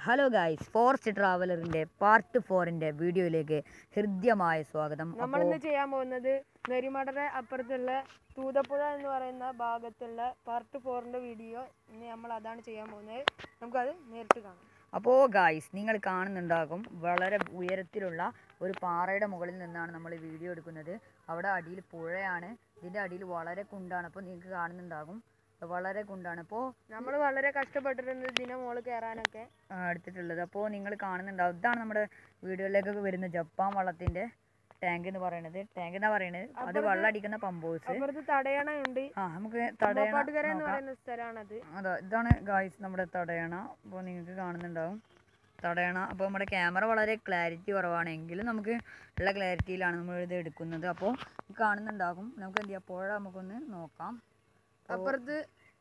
hello guys forest ട്രാവലറിന്റെ part ഫോറിന്റെ വീഡിയോയിലേക്ക് ഹൃദ്യമായ സ്വാഗതം നമ്മൾ അപ്പോ ഇന്ന് ചെയ്യാൻ പോകുന്നത് നെരിമടയുടെ അപ്പുറത്തുള്ള തൂതപ്പുഴ എന്ന് പറയുന്ന ഭാഗത്തുള്ള പാർട്ട് ഫോറിന്റെ വീഡിയോ ഇന്ന് നമ്മൾ അതാണ് ചെയ്യാൻ പോകുന്നത് നമുക്കത് നേരിട്ട് കാണാം അപ്പോൾ ഗായ്സ് നിങ്ങൾ കാണുന്നുണ്ടാകും വളരെ ഉയരത്തിലുള്ള ഒരു പാറയുടെ മുകളിൽ നിന്നാണ് നമ്മൾ ഈ വീഡിയോ എടുക്കുന്നത് അവിടെ അടിയിൽ പുഴയാണ് ഇതിൻ്റെ അടിയിൽ വളരെ കുണ്ടാണ് അപ്പോൾ നിങ്ങൾക്ക് കാണുന്നുണ്ടാകും വളരെ കുണ്ടാണ് അപ്പോൾ നമ്മൾ വളരെ കഷ്ടപ്പെട്ടിട്ടുണ്ട് ഇതിനെ മോള് കയറാനൊക്കെ എടുത്തിട്ടുള്ളത് അപ്പോൾ നിങ്ങൾ കാണുന്നുണ്ടാവും ഇതാണ് നമ്മുടെ വീഡിയോയിലേക്കൊക്കെ വരുന്ന ജപ്പാൻ വള്ളത്തിൻ്റെ ടാങ്ക് എന്ന് പറയുന്നത് ടാങ്ക് എന്നാ പറയുന്നത് അത് വെള്ളം അടിക്കുന്ന പമ്പോസ് അപ്പുറത്ത് തടയണയുണ്ട് ആ നമുക്ക് തടയണ പാട്ടുകര എന്ന് നോക്കാം പറയുന്ന സ്ഥലമാണത് അതാ ഇതാണ് ഗായ്സ് നമ്മുടെ തടയണ അപ്പോൾ നിങ്ങൾക്ക് കാണുന്നുണ്ടാവും തടയണ അപ്പോൾ നമ്മുടെ ക്യാമറ വളരെ ക്ലാരിറ്റി കുറവാണെങ്കിലും നമുക്ക് ഉള്ള ക്ലാരിറ്റിയിലാണ് നമ്മൾ ഇത് എടുക്കുന്നത് അപ്പോൾ കാണുന്നുണ്ടാകും നമുക്ക് എന്ത് ചെയ്യാം പുഴ നമുക്കൊന്ന് നോക്കാം അപ്പുറത്ത്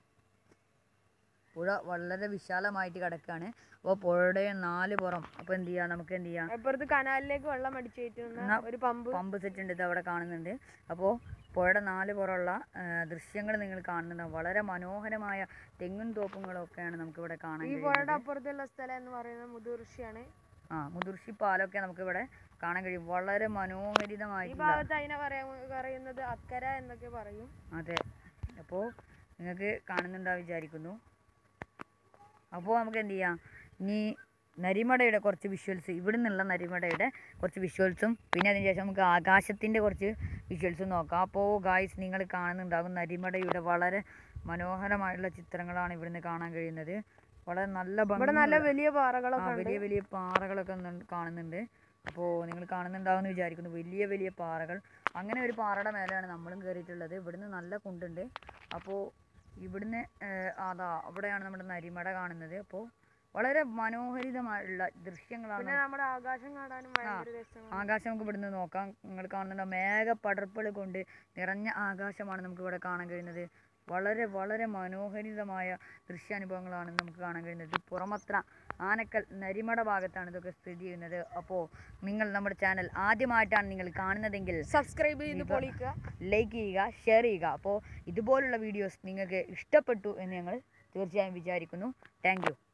പുഴ വളരെ വിശാലമായിട്ട് കിടക്കുകയാണ് അപ്പോൾ പുഴയുടെ നാല് പുറം അപ്പോൾ എന്ത് ചെയ്യാം നമുക്ക് എന്ത് ചെയ്യാം അപ്പുറത്ത് കനാലിലേക്ക് വെള്ളം അടിച്ചു കയറ്റുന്ന എന്നാ ഒരു പമ്പ് പമ്പ് സെറ്റ് ഉണ്ട് ഇത് അവിടെ കാണുന്നുണ്ട് അപ്പോൾ പുഴയുടെ നാല് പുറമുള്ള ദൃശ്യങ്ങൾ നിങ്ങൾ കാണുന്നുണ്ടാവും വളരെ മനോഹരമായ തെങ്ങും തോപ്പുകളും ഒക്കെയാണ് നമുക്ക് ഇവിടെ കാണാൻ ഈ കഴിയുന്നത് പുഴയുടെ അപ്പുറത്തുള്ള സ്ഥലം എന്ന് പറയുന്നത് മുതുർഷിയാണ് ആ മുതിർച്ചി പാലമൊക്കെ നമുക്ക് ഇവിടെ കാണാൻ കഴിയും വളരെ ഈ മനോഹരിതമായിട്ടുള്ള ഭാഗത്ത് അതിനെ പറയാ പറയുന്നത് അക്കര എന്നൊക്കെ പറയും അതെ അപ്പോൾ നിങ്ങൾക്ക് കാണുന്നുണ്ടാവും വിചാരിക്കുന്നു അപ്പോൾ നമുക്ക് എന്ത് ചെയ്യാം ഇനി നരിമടയുടെ കുറച്ച് വിഷ്വൽസ് ഇവിടെ നിന്നുള്ള നരിമടയുടെ കുറച്ച് വിഷ്വൽസും പിന്നെ അതിന് ശേഷം നമുക്ക് ആകാശത്തിൻ്റെ കുറച്ച് വിഷ്വൽസും നോക്കാം അപ്പോൾ ഗായ്സ് നിങ്ങൾ കാണുന്നുണ്ടാകും നരിമടയുടെ വളരെ മനോഹരമായിട്ടുള്ള ചിത്രങ്ങളാണ് ഇവിടുന്ന് കാണാൻ കഴിയുന്നത് വളരെ നല്ല ഇവിടെ നല്ല ഭംഗിയുള്ള- വലിയ ആ പാറകളൊക്കെ ഉണ്ട് വലിയ വലിയ പാറകളൊക്കെ ഒന്ന് കാണുന്നുണ്ട് അപ്പോൾ നിങ്ങൾ കാണുന്നുണ്ടാവുമെന്ന് വിചാരിക്കുന്നു വലിയ വലിയ പാറകൾ അങ്ങനെ ഒരു പാറയുടെ മേലെയാണ് നമ്മളും കയറിയിട്ടുള്ളത് ഇവിടുന്ന് നല്ല കുണ്ടുണ്ട് അപ്പോൾ ഇവിടുന്ന് ഏഹ്, അതാ അവിടെയാണ് നമ്മുടെ നരിമട കാണുന്നത് അപ്പോൾ വളരെ മനോഹരിതമായിട്ടുള്ള ദൃശ്യങ്ങളാണ് പിന്നെ നമ്മുടെ ആകാശം കാണാനും ഭയങ്കര രസമാണ് ആകാശം നമുക്ക് ഇവിടുന്ന് നോക്കാം നിങ്ങൾ കാണുന്നുണ്ടോ മേഘപ്പടർപ്പുകൾ കൊണ്ട് നിറഞ്ഞ ആകാശമാണ് നമുക്ക് ഇവിടെ കാണാൻ കഴിയുന്നത് വളരെ വളരെ മനോഹരിതമായ ദൃശ്യാനുഭവങ്ങളാണ് നമുക്ക് കാണാൻ കഴിയുന്നത് ഇത് പുറമത്ര ആനക്കൽ നരിമട ഭാഗത്താണ് ഇതൊക്കെ സ്ഥിതി ചെയ്യുന്നത് അപ്പോൾ നിങ്ങൾ നമ്മുടെ ചാനൽ ആദ്യമായിട്ടാണ് നിങ്ങൾ കാണുന്നതെങ്കിൽ സബ്സ്ക്രൈബ് ചെയ്ത് പൊളിക്കുക ലൈക്ക് ചെയ്യുക ഷെയർ ചെയ്യുക അപ്പോൾ ഇതുപോലുള്ള വീഡിയോസ് നിങ്ങൾക്ക് ഇഷ്ടപ്പെട്ടു എന്ന് ഞങ്ങൾ തീർച്ചയായും വിചാരിക്കുന്നു താങ്ക്